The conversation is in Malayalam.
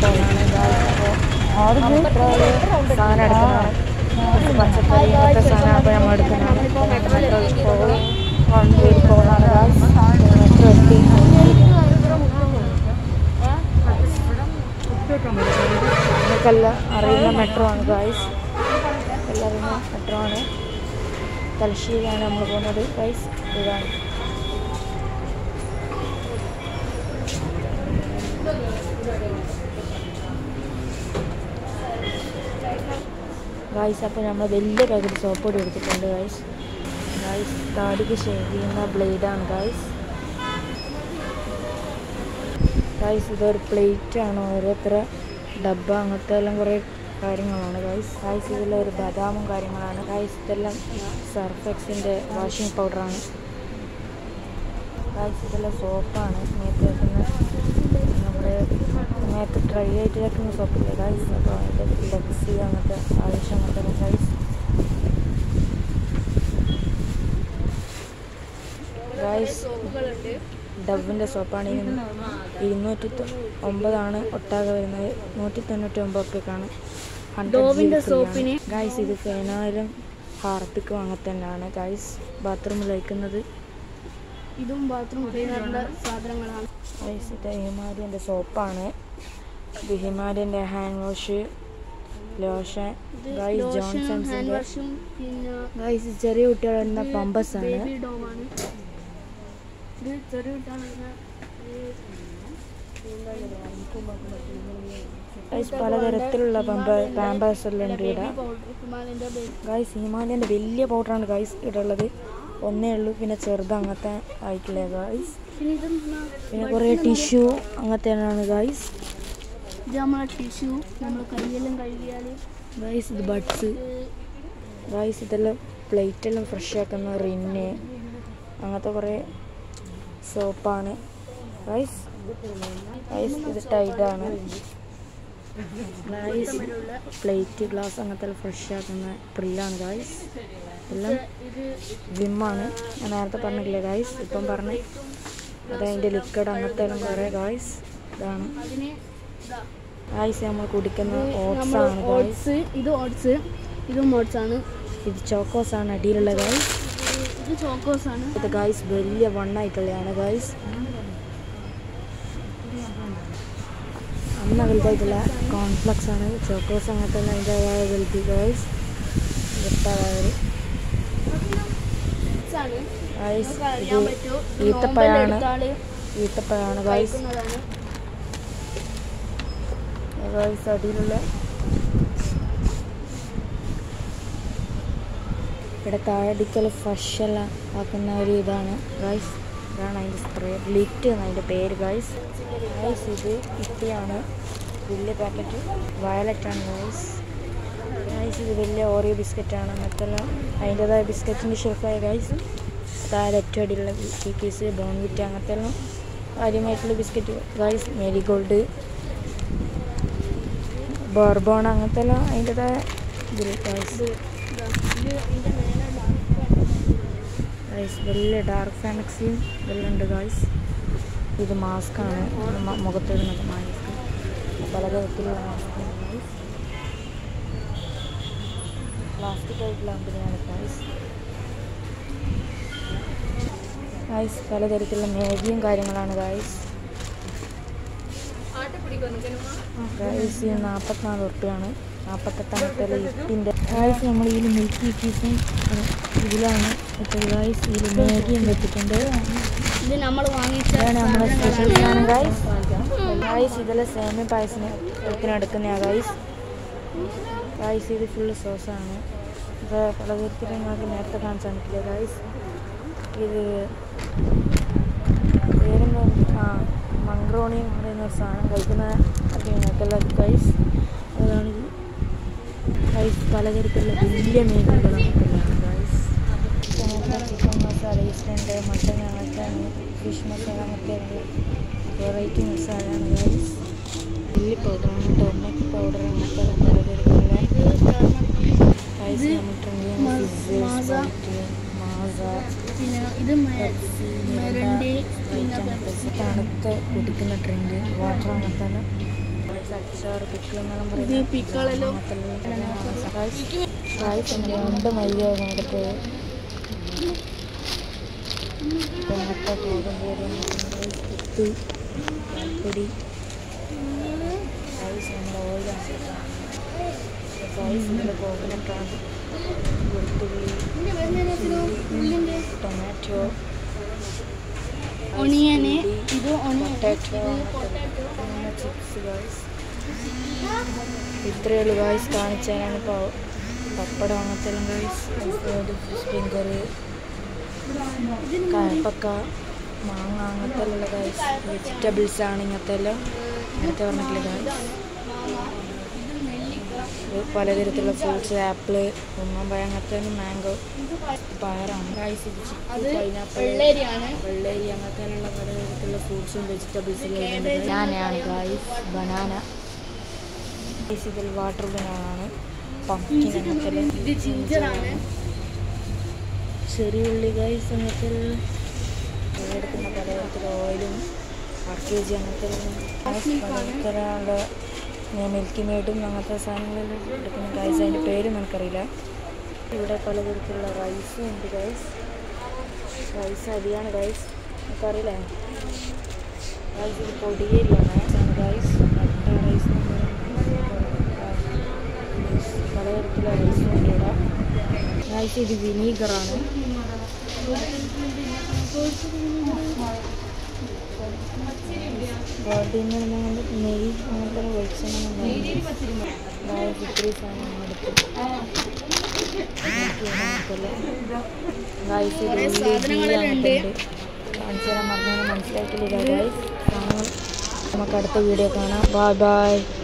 പോലാണ് അപ്പോൾ അവിടുന്ന് ഇത്ര ഒരു സാധനം എടുക്കുന്നതാണ് കുറച്ച് പച്ചക്കറി അങ്ങനത്തെ സാധനം അപ്പോൾ നമ്മൾ എടുക്കുന്നതാണ് മെട്രോ പോകും വണ്ടി പോകുന്നതാണ് മെട്രോ എത്തി നിങ്ങൾക്കെല്ലാം അറിയുന്ന മെട്രോ ആണ് ഗായ്സ് എല്ലാം അറിയുന്ന മെട്രോ ആണ് തലശ്ശേരിയാണ് നമ്മൾ പോകുന്നത് ഗൈസ് ഇതാണ് ഗായ്സ് അപ്പോൾ നമ്മൾ വലിയ പാക്കറ്റ് സോപ്പ് പൊടി എടുത്തിട്ടുണ്ട് ഗായ്സ് ഗായ്സ് താടിക്ക് ഷേവ് ചെയ്യുന്ന ബ്ലേഡാണ് ഗായ്സ് ഗായ്സ് ഇതൊരു പ്ലേറ്റ് ആണ് ഓരോരുത്തര ഡബ്ബ അങ്ങനത്തെ എല്ലാം കുറേ കാര്യങ്ങളാണ് ഗായ്സ് ഗായ്സ് ഇതിൽ ഒരു ബദാമും കാര്യങ്ങളാണ് ഗായ്സ് ഇതെല്ലാം സർഫെക്സിൻ്റെ വാഷിംഗ് പൗഡറാണ് ഗായ്സ് ഇതെല്ലാം സോപ്പാണ് മേത്ത് വെക്കുന്ന നമ്മുടെ മേത്ത് ഡ്രൈ ആയിട്ട് വെക്കുന്ന സോപ്പില്ലേ ഗായ്സ് അപ്പോൾ അതിൻ്റെ ലെക്സി അങ്ങനത്തെ ആവശ്യം അങ്ങനത്തെ ഗായ്സ് ഗായ്സ് ഡവിൻ്റെ സോപ്പാണ് ഇരു- ഇരുന്നൂറ്റി തൊ- ഒമ്പതാണ് ഒട്ടാകെ വരുന്നത് നൂറ്റി തൊണ്ണൂറ്റി ഒമ്പത് റുപ്യക്കാണ് ഡോവിൻ്റെ സോപ്പിന് ഗായ്സ് ഇത് ഫെനായിലും ഹാർപ്പിക്കും അങ്ങനെ തന്നെയാണ് ഗായ്സ് ബാത്റൂമിൽ വയ്ക്കുന്നത് ഇതും ബാത്റൂം ക്ലീനറിൻ്റെ സാധനങ്ങളാണ് ഗായ്സ് ഇത് ഹിമാലയൻ്റെ സോപ്പാണ് ഇത് ഹിമാലയൻ്റെ ഹാൻഡ് വാഷ് ലോഷൻ ഗായ്സ് ലോഷനും ഹാൻഡ് ജോൺസൺസിൻ്റെ വാഷും പിന്നെ ഗായ്സ് ചെറിയ കുട്ടികളുടെ പമ്പസ് ആണ് ബേബി ഡോമാണ് ഇത് ചെറിയ കുട്ടികളുടെ ഗായ്സ് പലതരത്തിലുള്ള പമ്പ പാമ്പേഴ്സ് എല്ലാം ഉണ്ട് ഇവിടെ പൗഡർ ഹിമാലയൻ്റെ ബേബി ഗായ്സ് ഹിമാലയൻ്റെ വലിയ പൗഡറാണ് ഗായ്സ് ഇടുള്ളത് ഒന്നേ ഉള്ളൂ പിന്നെ ചെറുത് അങ്ങനത്തെ ആയിട്ടില്ല ഗായ്സ് പിന്നെ ഇത് പിന്നെ കുറേ ടിഷ്യൂ അങ്ങനത്തെയാണ് ഗായ്സ് ഇത് നമ്മളെ ടിഷ്യൂ നമ്മൾ കൈയെല്ലാം കഴുകിയാൽ ഗായ്സ് ഇത് ബഡ്സ് ഗായ്സ് ഇതെല്ലാം പ്ലേറ്റെല്ലാം ഫ്രഷ് ആക്കുന്ന റിന്ന് അങ്ങനത്തെ കുറേ സോപ്പാണ് ഗായ്സ് ഗായ്സ് ഇത് ടൈഡാണ് ഗായ്സ് പ്ലേറ്റ് ഗ്ലാസ് അങ്ങനത്തെ ഫ്രഷ് ആക്കുന്ന പ്രില്ലാണ് ഗായ്സ് എല്ലാം ഇത് വിമ്മാണ് ഞാൻ നേരത്തെ പറഞ്ഞില്ലേ ഗായ്സ് ഇപ്പം പറഞ്ഞ് അത് അതിൻ്റെ ലിക്വിഡ് അങ്ങനത്തെ എല്ലാം കുറേ ഗായ്സ് ഇതാണ് അതിന് ഇതാ ഗായ്സ് നമ്മൾ കുടിക്കുന്ന ഓട്സ് നമ്മൾ ആണ് ഗായ്സ് ഓട്സ് ഇത് ഓട്സ് ഇതും ഓട്സ് ആണ് ഇത് ചോക്കോസ് ആണ് അടിയിലുള്ള ഗായ്സ് ഇത് ചോക്കോസ് ആണ് ഇത് ഗായ്സ് വലിയ വണ്ണായിട്ടുള്ളതാണ് ഗായ്സ് അന്ന വലുതായിട്ടുള്ള കോൺഫ്ലക്സ് ആണ് ചോക്കോസ് അങ്ങനത്തെ എല്ലാം അതിൻ്റെതായ വലുത് ഗായ്സ് വൃത്തായത് Nuts ആണ് ഗായ്സ് നമുക്ക് അറിയാൻ ഇത് പറ്റും ഈത്തപ്പഴമാണ് നോമ്പെടുത്താല് ഈത്തപ്പഴമാണ് ഗായ്സ് കഴിക്കുന്നതാണ് ഗായ്സ് അടിയിലുള്ള ഇവിടെ താഴടിക്കൽ ഫ്രഷ് എല്ലാം ആക്കുന്ന ഒരു ഇതാണ് ഗൈസ് ഇതാണ് അതിൻ്റെ സ്പ്രേ ലിറ്റ് എന്ന് അതിൻ്റെ പേര് ഗൈസ് ഗൈസ് ഇത് ഇട്ടിയാണ് വലിയ പാക്കറ്റ് വയലറ്റ് ആണ് ഗൈസ് ഗൈസ് ഇത് വലിയ ഓറിയോ ബിസ്ക്കറ്റാണ് മറ്റെല്ലാം അതിൻ്റെതായ ബിസ്ക്കറ്റിൻ്റെ ഷെൽഫായ ഗൈസ് താഴെ ഏറ്റവും അടിയിലുള്ള കീക്കീസ് ബോൺവിറ്റ അങ്ങനത്തെ എല്ലാം കാര്യമായിട്ടുള്ള ബിസ്ക്കറ്റ് ഗൈസ് മേരിഗോൾഡ് ബോർബോൺ അങ്ങനത്തെ എല്ലാം അതിൻ്റെതായ ഇതിൽ ഗൈസ് ഇതാ. ഇത് ഇതിന്റെ മേലെ ഗൈസ് വലിയ ഡാർക്ക് ഫാനക്സിയും ഇതെല്ലാം ഉണ്ട് ഗൈസ് ഇത് മാസ്കാണ് മുഖത്തിടുന്നത് മാസ്ക് പലതരത്തിലുള്ള മാസ്ക് ഗൈസ് പ്ലാസ്റ്റിക് ആയിട്ടുള്ള കമ്പനിയാണ് ഗൈസ് ഗൈസ് പലതരത്തിലുള്ള മാഗിയും കാര്യങ്ങളാണ് ഗൈസ് ഗൈസ് ഇത് നാൽപ്പത്തിനാല് ഉറുപ്പ്യാണ് നാൽപ്പത്തെട്ടാമത്തെ ഇപ്പിൻ്റെ ഗൈസ് നമ്മൾ ഇതിൽ മിൽക്കി പീസും ഇതിലാണ് ഇപ്പോൾ ഗൈസ് ഇതിൽ മാഗിയും വെച്ചിട്ടുണ്ട് ഇത് നമ്മൾ വാങ്ങിച്ച ഇതാണ് നമ്മുടെ സ്പെഷ്യൽ സാധനം സാധനങ്ങളാണ്. ഗൈസ് ഗൈസ് ഇതിൽ സേമിയ പായസത്തിന് എടുക്കുന്ന ഗൈസ് ഗൈസ് ഇത് ഫുള്ള് സോസാണ് ഇത് പലതരത്തിൽ നിങ്ങൾക്ക് നേരത്തെ കാണിച്ചാൽ പറ്റില്ല ഗൈസ് ഇത് പേരെന്തോ ആ മംഗ്രോണി എന്ന് പറയുന്ന ഒരു സാധനം കഴിക്കുന്ന നിങ്ങൾക്കല്ല ഗൈസ് അതാണ് ഇത് ഗൈസ് പലതരത്തിലുള്ള വലിയ മീനുകളാണ് ഗൈസ് ചിക്കൻ മസാല ഈസ്റ്റേൻ്റെ മട്ടൻ അങ്ങനത്തെ ഫിഷ് മസാല അങ്ങനത്തെ വെറൈറ്റി മസാലയാണ് ഗൈസ് ചില്ലി പൗഡറാണ് ടൊമാറ്റോ പൗഡർ അങ്ങനത്തെ പലതരത്തിലുള്ള ഗൈസ് നമ്മൾ ട്രെൻഡ് മാസ. മാസ പിന്നെ ഇത് മെ- മെരണ്ടി പിന്നെ പെപ്സി. തണുത്ത് കുടിക്കുന്ന ഡ്രിങ്ക് വാട്ടർ അങ്ങനത്തെ ഗൈസ് അച്ചാർ പിക്കിളെന്നെല്ലാം ഇത് പിക്കളെല്ലാം ഗൈസ് രണ്ട് മൈദ കൊടുത്ത് മുട്ട ഗോതമ്പ് ഉപ്പ് പൊടി ഗൈസ് നമ്മുടെ ഓയിലാണ് ഗൈസ് നമ്മുടെ കോക്കനട്ടാണ് വെളുത്തുള്ളി ടൊമാറ്റോ ഒണിയന് ഇത് ഒണിയൻ പൊട്ടാറ്റോ ചിപ്സ് ഗൈസ് ഇത്രയേ ഉള്ളൂ ഗൈസ് കാണിച്ചാലാണ് ഇപ്പോൾ പപ്പടം അങ്ങനത്തെ എല്ലാം ഗൈസ് ഫിഷ് കറി കയപ്പക്ക മാങ്ങ അങ്ങനത്തെ ഉള്ള ഗൈസ് വെജിറ്റബിൾസ് ആണ് ഇങ്ങനത്തെ എല്ലാം നേരത്തെ പറഞ്ഞിട്ടില്ല ഗൈസ് ഇത് പലതരത്തിലുള്ള ഫ്രൂട്ട്സ് ആപ്പിള് ഉമ്മമ്പഴം അങ്ങനത്തെ മാംഗോ പയറാണ് ഗൈസ് ഇത് അത് പൈനാപ്പിൾ വെള്ളരിയാണ് വെള്ളരി അങ്ങനത്തെയുള്ള പലതരത്തിലുള്ള ഫ്രൂട്ട്സും വെജിറ്റബിൾസും ബനാനയാണ് ഗായ്സ് ബനാന ഗൈസ് ഇതിൽ വാട്ടർ ബനാനാണ് പംകിൻ അങ്ങനത്തെ ഇത് ജിഞ്ചറാണ് ചെറിയ ഉള്ളി ഗൈസ് അങ്ങനത്തെ എടുക്കുന്ന പലതരത്തിലുള്ള ഓയിലും ആർ കെ ജി അങ്ങനത്തെ പലതരത്തിലുള്ള മിൽക്കി മേഡും അങ്ങനത്തെ സാധനങ്ങളെല്ലാം എടുക്കുന്ന ഗൈസ് അതിൻ്റെ പേരും എനിക്കറിയില്ല ഇവിടെ പലതരത്തിലുള്ള റൈസും ഉണ്ട് ഗൈസ് റൈസ് അരിയാണ് ഗൈസ് നമുക്കറിയില്ലേ ഗൈസ് ഇത് പൊടിയേരിയാണ് ഗൈസ് മട്ട റൈസ് പലതരത്തിലുള്ള റൈസും ഉണ്ട് ഇവിടെ ഗൈസ് ഇത് വിനീഗറാണ് ബോഡിന്ന് കൊണ്ട് നെയ്യ് അങ്ങനത്തെ വെളിച്ചെണ്ണ ഗൈസ് ഇത്രയും സാധനം എടുത്തു ഗൈസ് ഇത് കുറേ ഉള്ളി, സാധനങ്ങളെല്ലാം ജീരകം ഉണ്ട്. ഉണ്ട്. കാണിച്ചു തരാൻ പറഞ്ഞാൽ മനസ്സിലാക്കിയില്ല ഗൈസ് സാധനങ്ങൾ നമുക്ക് അടുത്ത വീഡിയോ കാണാം ബൈ ബൈ